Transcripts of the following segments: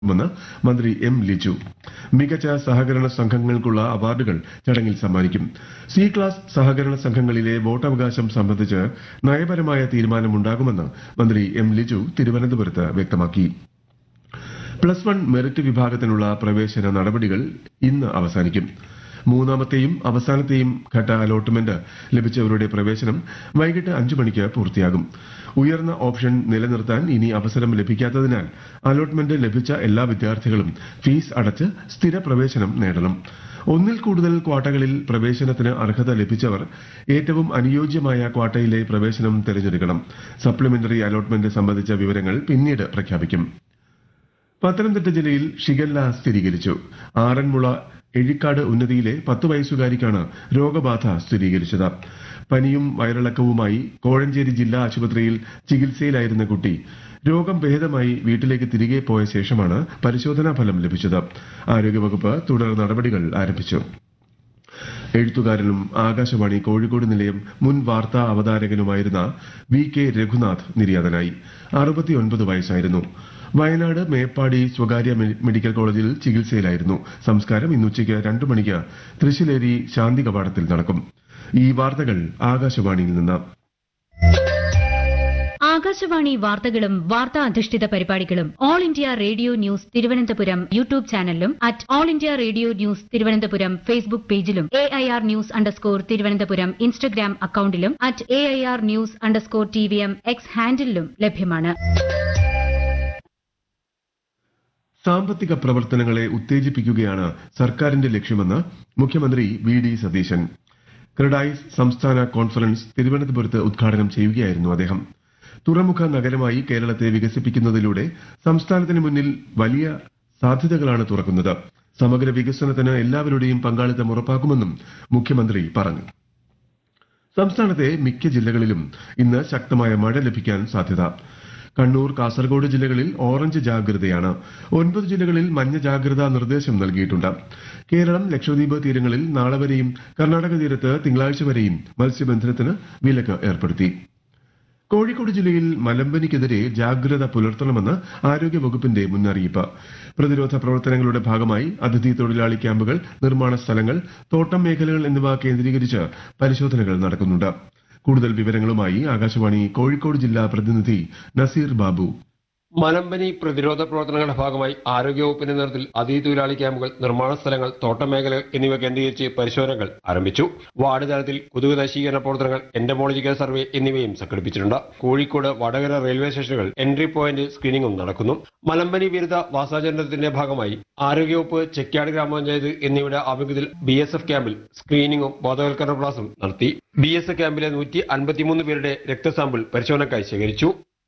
മെന്ന് മന്ത്രി എം ലിജു മികച്ച സഹകരണ സംഘങ്ങൾക്കുള്ള അവാർഡുകൾ ചടങ്ങിൽ സമ്മാനിക്കും സി ക്ലാസ് സഹകരണ സംഘങ്ങളിലെ വോട്ടവകാശം സംബന്ധിച്ച് നയപരമായ തീരുമാനമുണ്ടാകുമെന്ന് മന്ത്രി എം ലിജു തിരുവനന്തപുരത്ത് വ്യക്തമാക്കി പ്ലസ് വൺ മെറിറ്റ് വിഭാഗത്തിനുള്ള പ്രവേശന നടപടികൾ ഇന്ന് അവസാനിക്കും മൂന്നാമത്തെയും അവസാനത്തെയും ഘട്ട അലോട്ട്മെന്റ് ലഭിച്ചവരുടെ പ്രവേശനം വൈകിട്ട് അഞ്ചു മണിക്ക് പൂർത്തിയാകും ഉയർന്ന ഓപ്ഷൻ നിലനിർത്താൻ ഇനി അവസരം ലഭിക്കാത്തതിനാൽ അലോട്ട്മെന്റ് ലഭിച്ച എല്ലാ വിദ്യാർത്ഥികളും ഫീസ് അടച്ച് സ്ഥിര പ്രവേശനം നേടണം ഒന്നിൽ കൂടുതൽ ക്വാട്ടകളിൽ പ്രവേശനത്തിന് അർഹത ലഭിച്ചവർ ഏറ്റവും അനുയോജ്യമായ ക്വാട്ടയിലെ പ്രവേശനം തിരഞ്ഞെടുക്കണം സപ്ലിമെന്ററി അലോട്ട്മെന്റ് സംബന്ധിച്ച വിവരങ്ങൾ പിന്നീട് പ്രഖ്യാപിക്കും പത്തനംതിട്ട ജില്ലയിൽ ഷിഗല്ല സ്ഥിരീകരിച്ചു ആറന്മുള എഴിക്കാട് ഉന്നതിയിലെ പത്ത് വയസ്സുകാരിക്കാണ് രോഗബാധ സ്ഥിരീകരിച്ചത് പനിയും വയറിളക്കവുമായി കോഴഞ്ചേരി ജില്ലാ ആശുപത്രിയിൽ ചികിത്സയിലായിരുന്ന കുട്ടി രോഗം ഭേദമായി വീട്ടിലേക്ക് തിരികെ പോയ ശേഷമാണ് പരിശോധനാ ഫലം ലഭിച്ചത് ആരോഗ്യവകുപ്പ് തുടർ നടപടികൾ ആരംഭിച്ചു എഴുത്തുകാരനും ആകാശവാണി കോഴിക്കോട് നിലയം മുൻ വാർത്താ അവതാരകനുമായിരുന്ന വി കെ രഘുനാഥ് നിര്യാതനായി അറുപത്തിയൊൻപത് വയസ്സായിരുന്നു വയനാട് മേപ്പാടി സ്വകാര്യ മെ- മെഡിക്കൽ കോളേജിൽ ചികിത്സയിലായിരുന്നു സംസ്കാരം ഇന്ന് ഉച്ചയ്ക്ക് രണ്ടു മണിക്ക് തൃശ്ശിലേരി ശാന്തി കവാടത്തിൽ നടക്കും ഈ വാർത്തകൾ ആകാശവാണിയിൽ നിന്ന് ആകാശവാണി വാർത്തകളും വാർത്താ അധിഷ്ഠിത പരിപാടികളും All India Radio News Thiruvananthapuram YouTube ചാനലിലും at All India Radio News Thiruvananthapuram Facebook പേജിലും A I R news underscore Thiruvananthapuram Instagram അക്കൌണ്ടിലും at A I R news underscore T V M X ഹാൻഡിലും ലഭ്യമാണ് സാമ്പത്തിക പ്രവർത്തനങ്ങളെ ഉത്തേജിപ്പിക്കുകയാണ് സർക്കാരിന്റെ ലക്ഷ്യമെന്ന് മുഖ്യമന്ത്രി വി ഡി സതീശൻ ക്രഡായിസ് സംസ്ഥാന കോൺഫറൻസ് തിരുവനന്തപുരത്ത് ഉദ്ഘാടനം ചെയ്യുകയായിരുന്നു അദ്ദേഹം തുറമുഖ നഗരമായി കേരളത്തെ വികസിപ്പിക്കുന്നതിലൂടെ സംസ്ഥാനത്തിന് മുന്നിൽ വലിയ സാധ്യതകളാണ് തുറക്കുന്നത് സമഗ്ര വികസനത്തിന് എല്ലാവരുടെയും പങ്കാളിത്തം ഉറപ്പാക്കുമെന്നും മുഖ്യമന്ത്രി പറഞ്ഞു സംസ്ഥാനത്തെ മിക്ക ജില്ലകളിലും ഇന്ന് ശക്തമായ മഴ ലഭിക്കാൻ സാധ്യത കണ്ണൂർ കാസർഗോഡ് ജില്ലകളിൽ ഓറഞ്ച് ജാഗ്രതയാണ് ഒൻപത് ജില്ലകളിൽ മഞ്ഞ ജാഗ്രതാ നിർദ്ദേശം നൽകിയിട്ടുണ്ട് കേരളം ലക്ഷദ്വീപ് തീരങ്ങളിൽ നാളെ വരെയും കർണാടക തീരത്ത് തിങ്കളാഴ്ച വരെയും മത്സ്യബന്ധനത്തിന് വിലക്ക് ഏർപ്പെടുത്തി കോഴിക്കോട് ജില്ലയിൽ മലമ്പനിക്കെതിരെ ജാഗ്രത പുലർത്തണമെന്ന് ആരോഗ്യവകുപ്പിന്റെ മുന്നറിയിപ്പ് പ്രതിരോധ പ്രവർത്തനങ്ങളുടെ ഭാഗമായി അതിഥി തൊഴിലാളി ക്യാമ്പുകൾ നിർമ്മാണ സ്ഥലങ്ങൾ തോട്ടം മേഖലകൾ എന്നിവ കേന്ദ്രീകരിച്ച് പരിശോധനകൾ നടക്കുന്നുണ്ട് കൂടുതൽ വിവരങ്ങളുമായി ആകാശവാണി കോഴിക്കോട് ജില്ലാ പ്രതിനിധി നസീർ ബാബു മലമ്പനി പ്രതിരോധ പ്രവർത്തനങ്ങളുടെ ഭാഗമായി ആരോഗ്യവകുപ്പിന്റെ നേതൃത്വത്തിൽ അതിഥി തൊഴിലാളി ക്യാമ്പുകൾ നിർമ്മാണ സ്ഥലങ്ങൾ തോട്ടമേഖലകൾ എന്നിവ കേന്ദ്രീകരിച്ച് പരിശോധനകൾ ആരംഭിച്ചു വാർഡ് തലത്തിൽ കൊതുക് നശീകരണ പ്രവർത്തനങ്ങൾ എന്റമോളജിക്കൽ സർവേ എന്നിവയും സംഘടിപ്പിച്ചിട്ടുണ്ട് കോഴിക്കോട് വടകര റെയിൽവേ സ്റ്റേഷനുകൾ എൻട്രി പോയിന്റ് സ്ക്രീനിംഗും നടക്കുന്നു മലമ്പനി വിരുദ്ധ വാസാചരണത്തിന്റെ ഭാഗമായി ആരോഗ്യവകുപ്പ് ചെക്കാട് ഗ്രാമപഞ്ചായത്ത് എന്നിവയുടെ ആഭിമുഖ്യത്തിൽ ബി എസ് എഫ് ക്യാമ്പിൽ സ്ക്രീനിംഗും ബോധവൽക്കരണ ക്ലാസും നടത്തി ബി എസ് എഫ് ക്യാമ്പിലെ നൂറ്റി അൻപത്തിമൂന്ന് പേരുടെ രക്തസാമ്പിൾ പരിശോധനയ്ക്കായി ശേഖരിച്ചു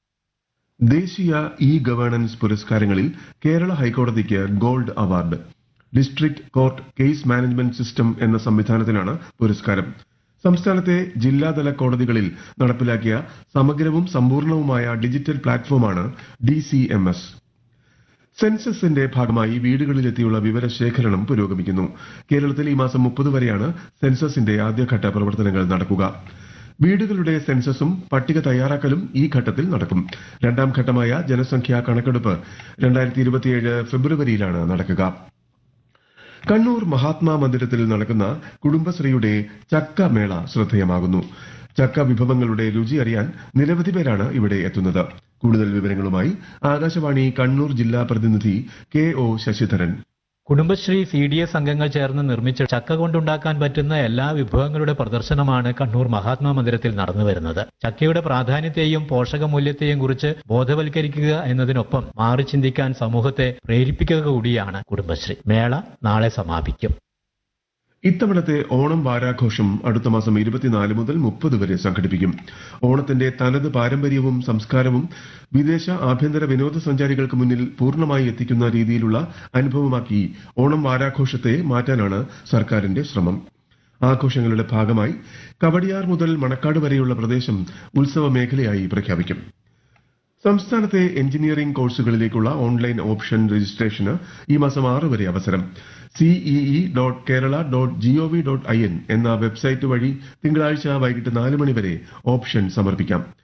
ദേശീയ ഇ ഗവേണൻസ് പുരസ്കാരങ്ങളിൽ കേരള ഹൈക്കോടതിക്ക് gold award district court case management system എന്ന സംവിധാനത്തിനാണ് പുരസ്കാരം സംസ്ഥാനത്തെ ജില്ലാതല കോടതികളിൽ നടപ്പിലാക്കിയ സമഗ്രവും സമ്പൂർണവുമായ ഡിജിറ്റൽ പ്ലാറ്റ്ഫോമാണ് ഡി സി എം എസ് സെൻസസിന്റെ ഭാഗമായി വീടുകളിലെത്തിയുള്ള വിവരശേഖരണം പുരോഗമിക്കുന്നു കേരളത്തിൽ ഈ മാസം മുപ്പത് വരെയാണ് സെൻസസിന്റെ ആദ്യഘട്ട പ്രവർത്തനങ്ങൾ നടക്കുക വീടുകളുടെ സെൻസസും പട്ടിക തയ്യാറാക്കലും ഈ ഘട്ടത്തിൽ നടക്കും രണ്ടാം ഘട്ടമായ ജനസംഖ്യാ കണക്കെടുപ്പ് രണ്ടായിരത്തി ഇരുപത്തിയേഴ് ഫെബ്രുവരിയിലാണ് നടക്കുക കണ്ണൂർ മഹാത്മാ മന്ദിരത്തിൽ നടക്കുന്ന കുടുംബശ്രീയുടെ ചക്ക മേള ശ്രദ്ധേയമാകുന്നു ചക്ക വിഭവങ്ങളുടെ രുചി അറിയാൻ നിരവധി പേരാണ് ഇവിടെ എത്തുന്നത് കൂടുതൽ വിവരങ്ങളുമായി ആകാശവാണി കണ്ണൂർ ജില്ലാ പ്രതിനിധി K O Sasidharan Kudumbashree C D S അംഗങ്ങൾ ചേർന്ന് നിർമ്മിച്ച ചക്ക കൊണ്ടുണ്ടാക്കാൻ പറ്റുന്ന എല്ലാ വിഭവങ്ങളുടെ പ്രദർശനമാണ് കണ്ണൂർ മഹാത്മാ മന്ദിരത്തിൽ നടന്നു വരുന്നത് ചക്കയുടെ പ്രാധാന്യത്തെയും പോഷകമൂല്യത്തെയും കുറിച്ച് ബോധവൽക്കരിക്കുക എന്നതിനൊപ്പം മാറി ചിന്തിക്കാൻ സമൂഹത്തെ പ്രേരിപ്പിക്കുക കൂടിയാണ് കുടുംബശ്രീ മേള നാളെ സമാപിക്കും ഇത്തവണത്തെ ഓണം വാരാഘോഷം അടുത്ത മാസം ഇരുപത്തിനാല് മുതൽ മുപ്പത് വരെ സംഘടിപ്പിക്കും ഓണത്തിന്റെ തനത് പാരമ്പര്യവും സംസ്കാരവും വിദേശ ആഭ്യന്തര വിനോദസഞ്ചാരികൾക്ക് മുന്നിൽ പൂർണ്ണമായി എത്തിക്കുന്ന രീതിയിലുള്ള അനുഭവമാക്കി ഓണം വാരാഘോഷത്തെ മാറ്റാനാണ് സർക്കാരിന്റെ ശ്രമം ആഘോഷങ്ങളുടെ ഭാഗമായി കവടിയാർ മുതൽ മണക്കാട് വരെയുള്ള പ്രദേശം ഉത്സവ മേഖലയായി പ്രഖ്യാപിക്കും സംസ്ഥാനത്തെ എഞ്ചിനീയറിംഗ് കോഴ്സുകളിലേക്കുള്ള ഓൺലൈൻ ഓപ്ഷൻ രജിസ്ട്രേഷന് ഈ മാസം ആറ് വരെ അവസരം CEE dot Kerala dot GOV dot I N എന്ന വെബ്സൈറ്റ് വഴി തിങ്കളാഴ്ച വൈകിട്ട് നാല് മണി വരെ ഓപ്ഷൻ സമർപ്പിക്കാം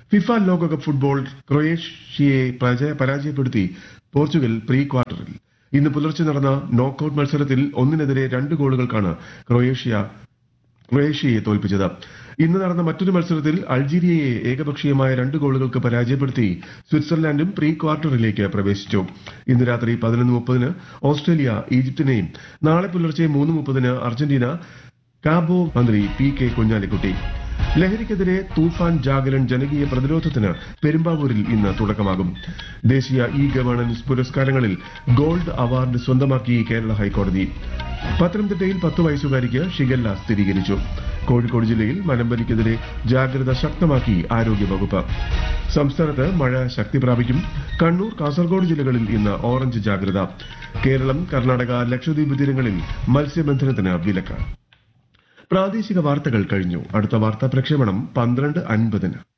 ഫിഫ ലോകകപ്പ് ഫുട്ബോൾ ക്രൊയേഷ്യയെ പരാജയ- പരാജയപ്പെടുത്തി പോർച്ചുഗൽ പ്രീ ക്വാർട്ടറിൽ ഇന്ന് പുലർച്ചെ നടന്ന നോക്കൌട്ട് മത്സരത്തിൽ ഒന്നിനെതിരെ രണ്ട് ഗോളുകൾക്കാണ് ക്രൊയേഷ്യ ക്രൊയേഷ്യയെ തോൽപ്പിച്ചത് ഇന്ന് നടന്ന മറ്റൊരു മത്സരത്തിൽ അൾജീരിയയെ ഏകപക്ഷീയമായ രണ്ട് ഗോളുകൾക്ക് പരാജയപ്പെടുത്തി സ്വിറ്റ്സർലാൻഡും പ്രീ ക്വാർട്ടറിലേക്ക് പ്രവേശിച്ചു ഇന്ന് രാത്രി പതിനൊന്ന് മുപ്പതിന് ഓസ്ട്രേലിയ ഈജിപ്തിനെയും നാളെ പുലർച്ചെ മൂന്ന് മുപ്പതിന് അർജന്റീന കാബോ മന്ത്രി പി കെ കുഞ്ഞാലിക്കുട്ടി ലഹരിക്കെതിരെ തൂഫാൻ ജാഗരൺ ജനകീയ പ്രതിരോധത്തിന് പെരുമ്പാവൂരിൽ ഇന്ന് തുടക്കമാകും ദേശീയ ഇ ഗവേണൻസ് പുരസ്കാരങ്ങളിൽ ഗോൾഡ് അവാർഡ് സ്വന്തമാക്കി കേരള ഹൈക്കോടതി പത്തനംതിട്ടയിൽ പത്ത് വയസ്സുകാരിക്ക് ഷിഗല്ല സ്ഥിരീകരിച്ചു കോഴിക്കോട് ജില്ലയിൽ മലമ്പനിക്കെതിരെ ജാഗ്രത ശക്തമാക്കി ആരോഗ്യവകുപ്പ് സംസ്ഥാനത്ത് മഴ ശക്തി പ്രാപിക്കും കണ്ണൂർ കാസർഗോഡ് ജില്ലകളിൽ ഇന്ന് ഓറഞ്ച് ജാഗ്രത കേരളം കർണാടക ലക്ഷദ്വീപ് തീരങ്ങളിൽ മത്സ്യബന്ധനത്തിന് വിലക്ക് പ്രാദേശിക വാർത്തകൾ കഴിഞ്ഞു അടുത്ത വാർത്താ പ്രക്ഷേപണം പന്ത്രണ്ട് അൻപതിന്